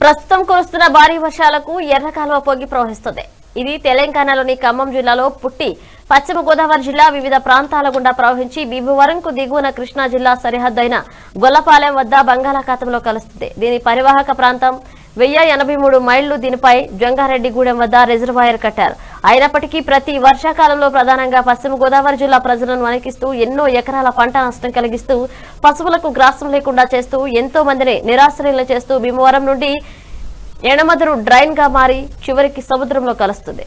ప్రస్తుతం కురుస్తున్న భారీ వర్షాలకు ఎర్రకాలువ పొంగి ప్రవహిస్తుంది ఇది తెలంగాణలోని ఖమ్మం జిల్లాలో పుట్టి పశ్చిమ గోదావరి జిల్లా వివిధ ప్రాంతాల గుండా ప్రవహించి భీమవరంకు దిగువన కృష్ణా జిల్లా సరిహద్దు అయిన గొల్లపాలెం వద్ద బంగాళాఖాతంలో కలుస్తుంది దీని పరివాహక ప్రాంతం వెయ్యి ఎనభై మూడు మైళ్లు దీనిపై జంగారెడ్డిగూడెం వద్ద రిజర్వాయర్ కట్టారు అయినప్పటికీ ప్రతి వర్షాకాలంలో ప్రధానంగా పశ్చిమ గోదావరి జిల్లా ప్రజలను వణికిస్తూ ఎన్నో ఎకరాల పంట నష్టం కలిగిస్తూ పశువులకు గ్రాసం లేకుండా చేస్తూ ఎంతో మందిని నిరాశ్రయులు చేస్తూ భీమవరం నుండి ఎడమదురు డ్రైన్ గా మారి చివరికి సముద్రంలో కలుస్తుంది